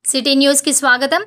city news కి స్వాగతం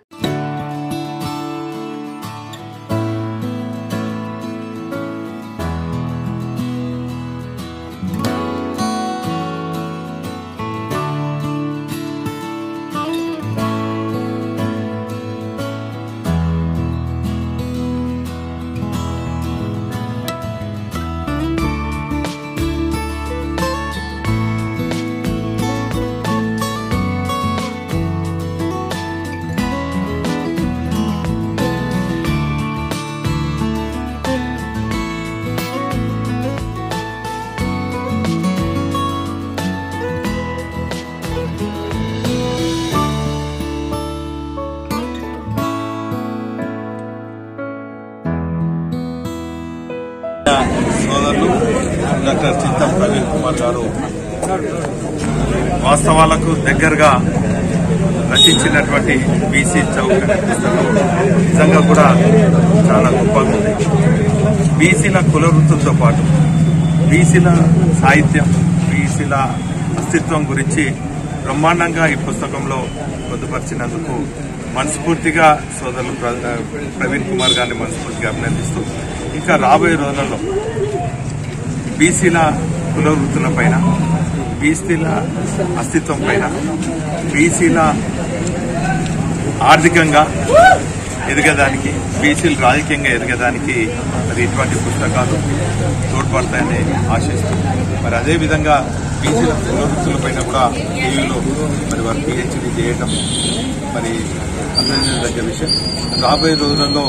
సోదరులు డాక్టర్ చింతం ప్రవీణ్ కుమార్ గారు వాస్తవాలకు దగ్గరగా రచించినటువంటి బీసీ చౌక్ అనే పుస్తకం నిజంగా కూడా చాలా గొప్పగా ఉంది బీసీల కుల వృత్తులతో పాటు బీసీల సాహిత్యం బీసీల అస్తిత్వం గురించి బ్రహ్మాండంగా ఈ పుస్తకంలో పొందుపరిచినందుకు మనస్ఫూర్తిగా సోదరులు ప్ర- ప్రవీణ్ కుమార్ గారిని మనస్ఫూర్తిగా అభినందిస్తూ ఇంకా రాబోయే రోజులలో బీసీల కుల వృత్తుల పైన బీసీల అస్తిత్వం పైన బీసీల ఆర్థికంగా ఎదగడానికి బీసీలు రాజకీయంగా ఎదగడానికి మరి ఇటువంటి పుస్తకాలు తోడ్పడతాయని ఆశిస్తూ మరి అదేవిధంగా బీసీల కుల వృత్తుల పైన కూడా టీవీలో మరి వారు పిహెచ్డీ చేయటం మరి అభినందనదగ్గ విషయం రాబోయే రోజులలో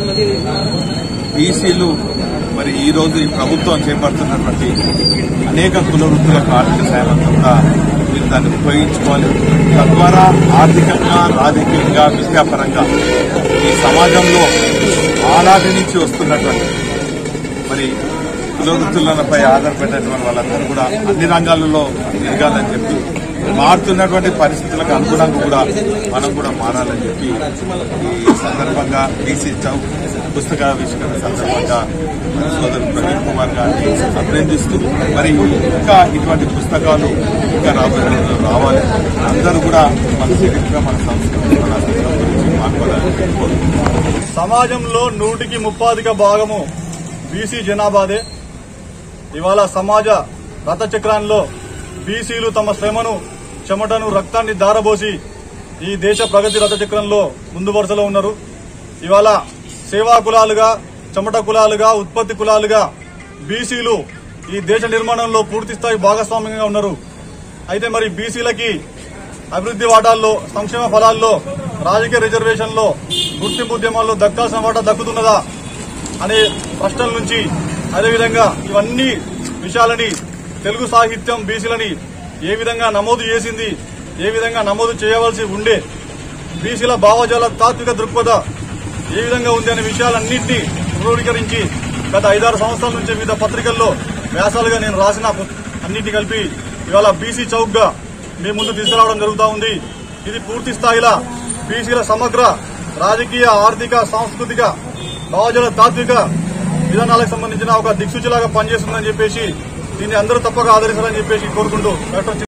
బీసీలు మరి ఈ రోజు ఈ ప్రభుత్వం చేపడుతున్నటువంటి అనేక కుల వృత్తులకు ఆర్థిక సాయం అంతా కూడా మీరు దాన్ని ఉపయోగించుకోవాలి తద్వారా ఆర్థికంగా రాజకీయంగా విద్యాపరంగా ఈ సమాజంలో ఆనాటి నుంచి వస్తున్నటువంటి మరి కుల వృత్తులపై ఆధారపడినటువంటి వాళ్ళందరూ కూడా అన్ని రంగాలలో ఎదగాలని చెప్పి మారుతున్నటువంటి పరిస్థితులకు అనుగుణంగా కూడా మనం కూడా మారాలని చెప్పి ఈ సందర్భంగా బీసీ చౌక్ పుస్తకావిష్కరణ సందర్భంగా మన సోదరు ప్రవీణ్ కుమార్ గారిని అభినందిస్తూ మరి ఇంకా ఇటువంటి పుస్తకాలు ఇంకా రాబోయే రోజుల్లో రావాలి అందరూ కూడా మన చరిత్ర మన సంస్కృతి మన అస్తిత్వం గురించి మాట్లాడాలని కోరుకుంటున్నాను సమాజంలో నూటికి ముప్పాదిక భాగము బీసీ జనాభాదే ఇవాళ సమాజ రథచక్రాల్లో బీసీలు తమ శ్రమను చెమటను రక్తాన్ని దారబోసి ఈ దేశ ప్రగతి రథచక్రంలో ముందు వరుసలో ఉన్నారు ఇవాళ సేవా కులాలుగా చెమట కులాలుగా ఉత్పత్తి కులాలుగా బీసీలు ఈ దేశ నిర్మాణంలో పూర్తి స్థాయి భాగస్వామ్యంగా ఉన్నారు అయితే మరి బీసీలకి అభివృద్ది వాటాల్లో సంక్షేమ ఫలాల్లో రాజకీయ రిజర్వేషన్లో గుర్తింపు ఉద్యమాల్లో దక్కాల్సిన వాటా దక్కుతున్నదా అనే ప్రశ్నల నుంచి అదేవిధంగా ఇవన్నీ విషయాలని తెలుగు సాహిత్యం బీసీలని ఏ విధంగా నమోదు చేసింది ఏ విధంగా నమోదు చేయవలసి ఉండే బీసీల భావజాల తాత్విక దృక్పథ ఏ విధంగా ఉంది అనే విషయాలన్నింటినీ క్రోడీకరించి గత ఐదారు సంవత్సరాల నుంచి వివిధ పత్రికల్లో వ్యాసాలుగా నేను రాసిన పు- అన్నింటినీ కలిపి ఇవాళ బీసీ చౌక్ గా మీ ముందు తీసుకురావడం జరుగుతూ ఉంది ఇది పూర్తి స్థాయిలో బీసీల సమగ్ర రాజకీయ ఆర్థిక సాంస్కృతిక భావజాల తాత్విక విధానాలకు సంబంధించిన ఒక దిక్సూచిలాగా పనిచేస్తుందని చెప్పేసి దీన్ని అందరూ తప్పక ఆదరిస్తారని చెప్పేసి కోరుకుంటూ డాక్టర్